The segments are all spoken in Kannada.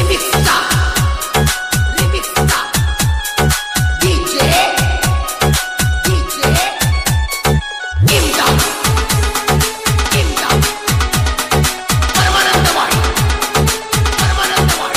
Remixta. Remixta. DJ. DJ. Imdad. Imdad. Paramanandawadi Paramanandawadi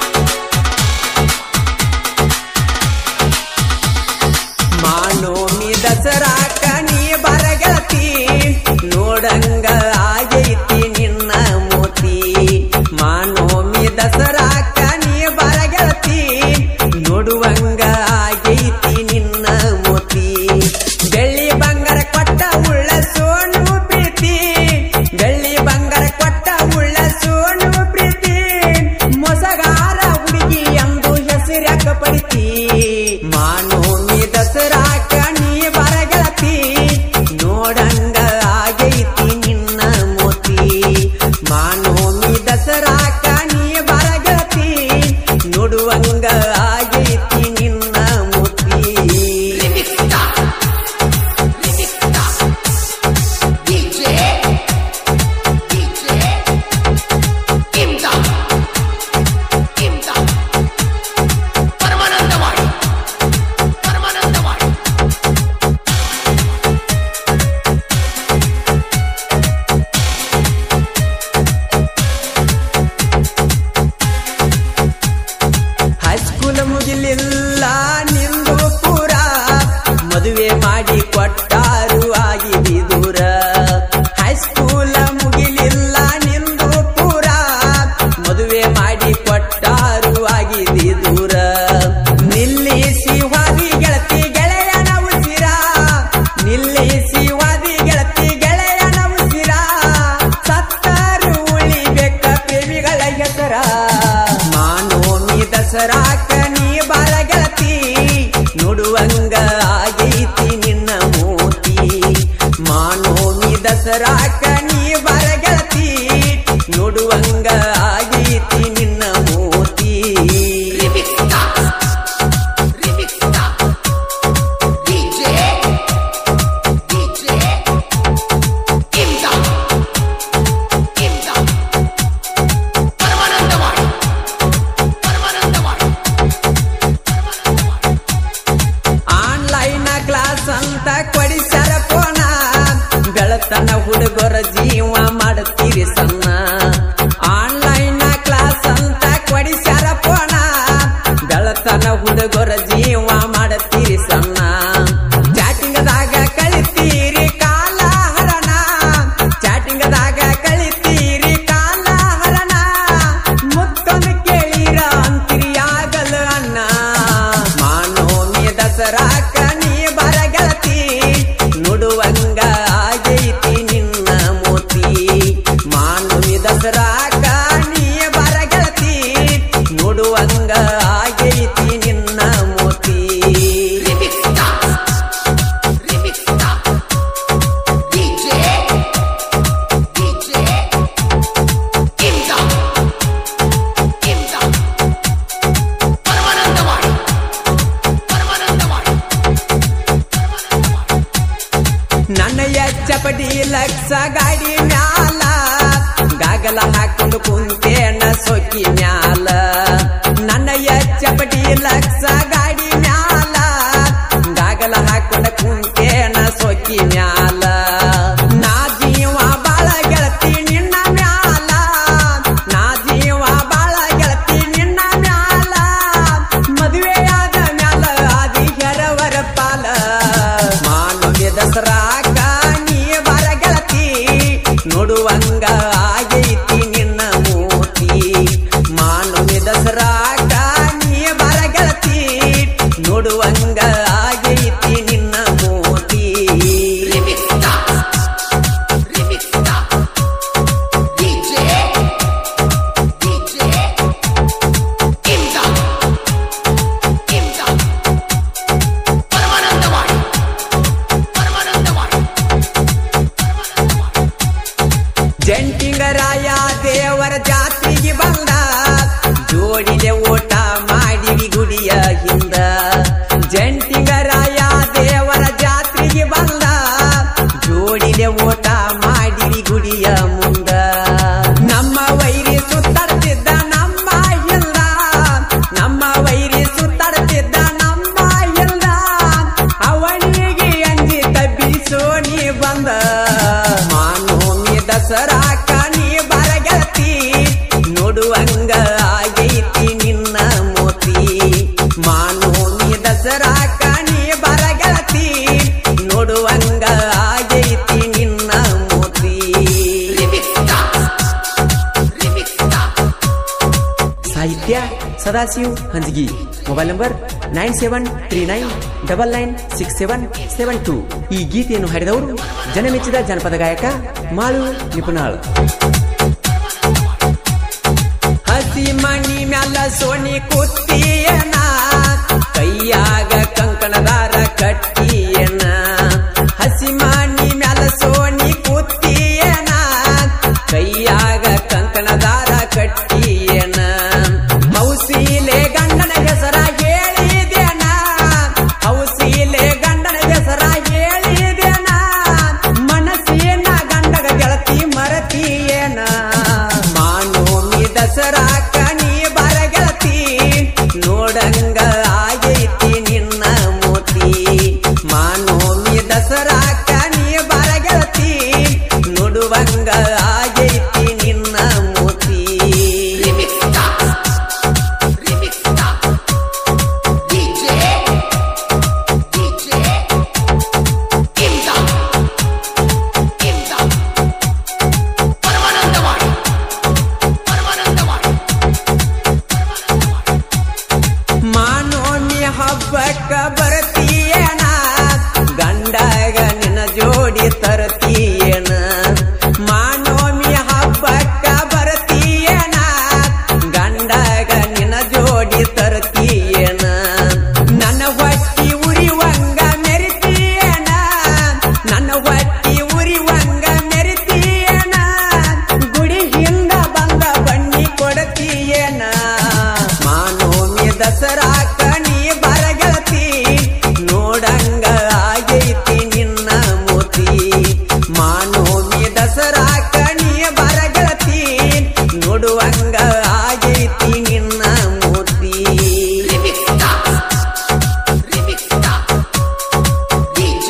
ಮಾನೋಮಿ ದಸರಾಕ ನೀ ಬರಗತಿ ನೋಡಂಗ ಆಗೈತಿ ನಿನ್ನ ಮೋತಿ ಮಾನೋಮಿ ದಸರಾಕ ನೀ ಬರಗತಿ ನೋಡುವಂಗ ಆಗೈತಿ ನಿನ್ನ ಮೋತಿ ಬೆಳ್ಳಿ ಬಂಗಾರ ಕೊಟ್ಟ ಉಳ್ಳ ಸೋನು ಪ್ರೀತಿ ಬೆಳ್ಳಿ ಬಂಗಾರ ಕೊಟ್ಟ ಉಳ್ಳ ಸೋನು ಪ್ರೀತಿ ಮೊಸಗಾರ ಹುಡುಗಿ ಎಂದು ಹೆಸರ್ಯಾಕ ಪಡಿತಿ ಮಾನೋಮಿ ದಸರಾಕ ನೀ ಬರಗತಿ ನೋಡಂಗ ಆಗೈತಿ ನಿನ್ನ ಮೋತಿ ಮಾನೋಮಿ ದಸರಾಕ ನೀ ಬರಗತಿ ನೋಡುವಂಗ ಆಗೈತಿ ನಿನ್ನ ಮೋತಿ Remixta. Remixta. DJ. DJ. Imdad. Imdad. Paramanandawadi Paramanandawadi high school ಮುಗಿಲಿಲ್ಲ ನಿಂದು ಪೂರ ಮದುವೆ ಮಾಡಿ ಕೊಟ್ಟಾರು ಆಗಿ ದೂರ ಹೈಸ್ಕೂಲ್ ಮುಗಿಲಿಲ್ಲ ನಿಂದು ಪೂರ ಮದುವೆ ಮಾಡಿ ಕೊಟ್ಟಾರು ಆಗಿ ದೂರ ನಿಲ್ಲಿಸಿ ವಾದಿ ಗೆಳತಿ ಗೆಳೆಯನ ಉಸಿರ ನಿಲ್ಲಿಸಿ ವಾದಿ ಗೆಳತಿ ಗೆಳೆಯನ ಉಸಿರ ಸತ್ತರು ಉಳಿಬೇಕ ಪ್ರೇಮಿಗಳ ಹೆಸರ ಮಾನೋಮಿ ದಸರಾಕ ನೀ ಬಾಳ ಗೆಳತಿ ನೋಡುವಂಗ ಆಗೈತಿ ನಿನ್ನ ಮೋತಿ ಮಾನೋಮಿ ದಸರಾಕ ನೀ ಬಾಳ ಗೆಳತಿ ನೋಡುವಂಗ ಆಗೈತಿ ನಿನ್ನ ಮೋತಿ Remixta. Remixta. DJ. DJ. Imdad. Imdad. Paramanandawadi Paramanandawadi Paramanandawadi online class ಅಂತ ಕೊಡಿಸ್ಯಾರ ಫೋನ ಬೆಳತನ ಹುಡುಗರ ಜೀವ ಮಾಡುತ್ತೀರಿ ಸಣ್ಣ ಆನ್ಲೈನ್ ಕ್ಲಾಸ್ ಅಂತ ಕೊಡಿಸ್ಯಾರ ಫೋನ ಬೆಳತನ ಹುಡುಗರ ಜೀವ ಮಾಡುತ್ತೀರಿ ಸಣ್ಣ ಚಾಟಿಂಗದಾಗ ಕಳಿತೀರಿ ಕಾಲ ಹರಣ ಚಾಟಿಂಗದಾಗ ಕಳಿತೀರಿ ಕಾಲ ಹರಣ ಮುತ್ತೊಂದು ಕೇಳಿರ ಅಂತಿರಿ ಆಗಲ್ಲ ಅಣ್ಣ ಮಾನೋಮಿ ದಸರಾಕ ನೀ ಬರಗೆಳತಿ ನೋಡುವಂಗ ಆಗೈತಿ ನಿನ್ನ ಮೋತಿ ಮಾನೋಮಿ ದಸರಾಕ ನೀ ಬರಗೆಳತಿ ನೋಡುವಂಗ ಆಗೈತಿ ನಿನ್ನ ಮೋತಿ Remixta. Remixta. DJ. DJ. Imdad. Imdad. Paramanandawadi Paramanandawadi Paramanandawadi ನನ್ನ ಚಪಟಿ ಲಕ್ಷ ಗಾಡಿ ಮ್ಯಾಲ ಗಾಗಲ ಹಾಕೊಂಡು ಕುಂತೇನ ಸೊಕ್ಕಿ ಮ್ಯಾಲ ನನ್ನ ಚಪಟಿ ಲಕ್ಷ ಗಾಡಿ ಮ್ಯಾಲ ಗಾಗಲ ಹಾಕೊಂಡ ಕುಂತೇನ ಸೊಕ್ಕಿ ಮ್ಯಾಲ ನಾ ಜೀವ ಬಾಳ ಗೆಳತಿ ನಿನ್ನ ಮ್ಯಾಲ ನಾ ಜೀವ ಬಾಳ ಗೆಳತಿ ನಿನ್ನ ಮ್ಯಾಲ ಮದುವೆಯಾದ ಮ್ಯಾಲ ಆದಿ ಹೆರವರ ಪಾಲ ಮಾನವ್ಯ ದಸರಾಕ ನೀ ಬರ ಗೆಳತಿ ನೋಡುವಂಗ ಆಗೈತಿ ನಿನ್ನ ಮೂತಿ ಮಾನ ಸಾಹಿತ್ಯ Sadashiv Hanjagi mobile number nine seven three nine double nine six seven seven two ಈ ಗೀತೆಯನ್ನು ಹಾಡಿದವರು ಜನಮೆಚ್ಚಿದ ಜನಪದ ಗಾಯಕ ಮಾಳು ನಿಪುಣಾಳ್ ಹಸಿ ಮಣಿ ಮ್ಯಾಲ ಸೋನಿ ಕುತ್ತಿಯನ ಕೈಯಾಗ ಕಂಕಣದಾರ ಕಟ್ಟಿಯನ ಹಸಿ ಮಣಿ ಮ್ಯಾಲ ಸೋನಿ ಕುತ್ತಿಯನ ಕೈಯಾಗ ಕಂಕಣದಾರ ಕಟ್ಟಿಯನ ಹೌಸಿಲೆ ಗಂಡನ ಹೆಸರ ಹೇಳಿದೆನ ಹೌಸಿಲೆ ಗಂಡನ ಹೆಸರ ಹೇಳಿದೆನ ಮನಸ್ಸಿನ ಗಂಡಗ ಗೆಳತಿ ಮರತಿಯೇನ ಮಾನೋಮಿ ದಸರಾ ಕಣಿ ಬರ ಗೆಳತಿ ನೋಡಂಗ ಆಗೈತಿ ನಿನ್ನ ಮೋತಿ ಮಾನೋಮಿ ದಸರಾ ಕಣಿ ಬರ ಗೆಳತಿ ನೋಡುವಂಗ ಆಗೈತಿ ನಿನ್ನ Moti Remix Stars. Remix Stars. DJ. DJ. Imda. Imda. Paramanandawadi Paramanandawadi ಮಾನೋಮಿ ಹಬ್ಬಕ್ಕ ಬರ್ತೀಯನ ಗಂಡಗ ನಿನ್ನ ಜೋಡಿ ತರ್ತೀಯನ ಮಾನೋಮಿ ಹಬ್ಬಕ್ಕ ಬರ್ತೀಯನ ಗಂಡಗ ನಿನ್ನ ಜೋಡಿ ತರ್ತೀಯನ ನನ್ನ ಹೊಟ್ಟಿ ಉರಿವಂಗ ಮೆರಿತೀಯನ ನನ್ನ ಹೊಟ್ಟಿ ಉರಿವಂಗ ಮೆರಿತೀಯನ ಗುಡಿ ಹಿಂದ ಬಂದ ಬಣ್ಣಿ ಕೊಡತೀಯನ ಮಾನೋಮಿ ದಸರಾ ಕಣಿ ಬರಗೆಳತಿ ನೋಡಂಗ ಆಗೈತಿ ನಿನ್ನ ಮೋತಿ ಮಾನೋಮಿ ದಸರಾ ಕಣಿ ಬರಗೆಳತಿ ನೋಡುವಂಗ ಆಗೈತಿ ನಿನ್ನ Moti Remix Stars. Remix Stars. DJ.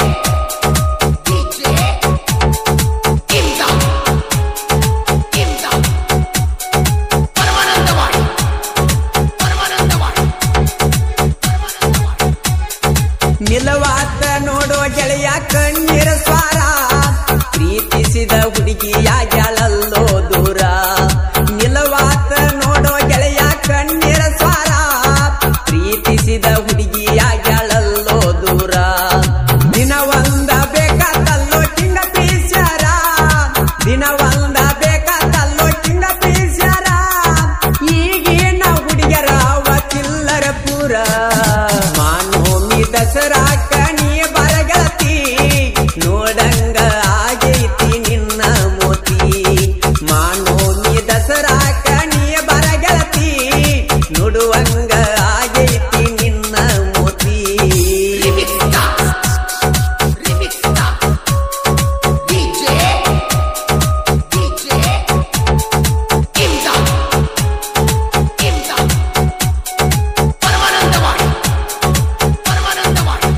DJ. Imda. Imda. Paramanandawadi Paramanandawadi ನಿಲವಾತ ನೋಡೋ ಗೆಳೆಯ ಕಣ್ಣೀರ ಸ್ವಾರ ಪ್ರೀತಿಸಿದ ಹುಡುಗಿಯಾಗ್ಯಾಳಲ್ಲೋ ದೂರ ನಿಲವಾತ ನೋಡೋ ಗೆಳೆಯ ಕಣ್ಣೀರ ಸ್ವಾರ ಪ್ರೀತಿಸಿದ ಹುಡುಗಿಯಾಗ್ಯಾಳಲ್ಲೋ ದೂರ ದಿನ ಒಂದ ಬೇಕಾತಲ್ಲೋ ಕಿಂಗ ಪೀಸ್ಯಾರ ದಿನ ಒಂದ ಬೇಕಾತಲ್ಲೋ ಕಿಂಗ ಪೀಸ್ಯಾರ ಈಗಿನ ಹುಡುಗರ ಅವ ಚಿಲ್ಲರ ಪೂರ ಮಾನೋಮಿ ದಸರಾ ಕಣಿ ಬರಗತಿ ನೋಡಂಗ ಆಗೈತಿ ನಿನ್ನ ಮೋತಿ ಮಾನೋಮಿ ದಸರಾ ಕಣಿ ಬರಗತಿ ನೋಡುವಂಗ ಆಗೈತಿ ನಿನ್ನ Moti Remix Stars. Remix Stars. DJ. DJ. Imda. Imda. Paramanandawadi Paramanandawadi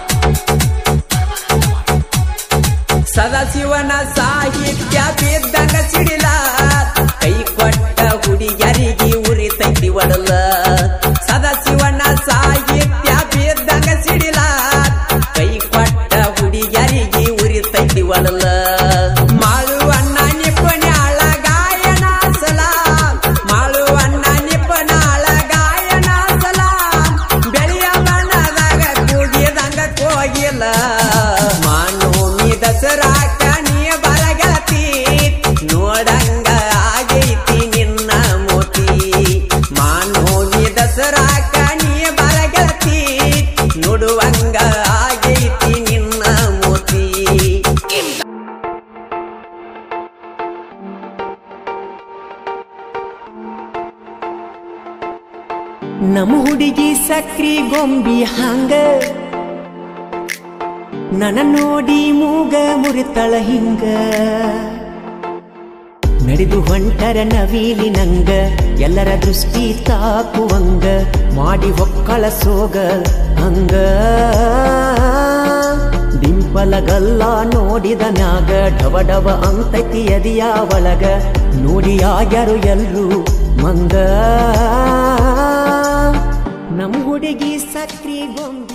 ಸದಾಶಿವನ ಸಾಹಿತ್ಯ ಬಿದ್ದಂಗ ಸಿಡಿಲ ಕೈ ಕೊಟ್ಟ ಹುಡುಗರಿಗೆ ಉರಿತೈತಿ ಒಡಲ ಸದಾಶಿವನ ಸಾಹಿತ್ಯ ಬಿದ್ದಂಗ ಸಿಡಿಲ ಕೈ ಕೊಟ್ಟ ಹುಡುಗರಿಗೆ ಉರಿತೈತಿ ಒಡಲ ಮಾಳುವಣ್ಣ ನಿಪುಣ್ಯಾಳ ಗಾಯನ ಸಲ ಮಾಳುವಣ್ಣ ನಿಪುಣಾಳ ಗಾಯನ ಸಲ ಬೆಳೆಯ ಬಣ್ಣದಾಗ ಕೂಗಿದಂಗ ಕೋಗಿಲ್ಲ ಮಾನೋಮಿ ದಸರಾ ಕಣಿ ಬರಗತಿ ನೋಡಂಗ ಆಗೈತಿ ನಿನ್ನ ಮೋತಿ ಮಾನೋಮಿ ದಸರಾ ಕಣಿ ಬರಗತಿ ನೋಡುವಂಗ ಆಗೈತಿ ನಿನ್ನ ಮೋತಿ Imda. ನಮ್ಮ ಹುಡುಗಿ ಸಕ್ರಿ ಗೊಂಬಿ ಹಂಗ ನನ್ನ ನೋಡಿ ಮೂಗ ಮುರಿತಳ ಹಿಂಗ ನಡೆದು ಹೊಂಟರ ನವೀಲಿ ನಂಗ ಎಲ್ಲರ ದೃಷ್ಟಿ ತಾಕುವಂಗ ಮಾಡಿ ಹೊಕ್ಕಳ ಸೋಗ ಹಂಗ ಡಿಂಪಲಗಲ್ಲ ನೋಡಿದ ಮ್ಯಾಗ ಡವ ಡವ ಅಂತೈತಿ ಎದಿಯ ಒಳಗ ನೋಡಿ ಆಗ್ಯಾರು ಎಲ್ರು ಮಂಗ ನಮ್ ಹುಡುಗಿ ಸಕ್ರಿ ಗೊಂಬಿ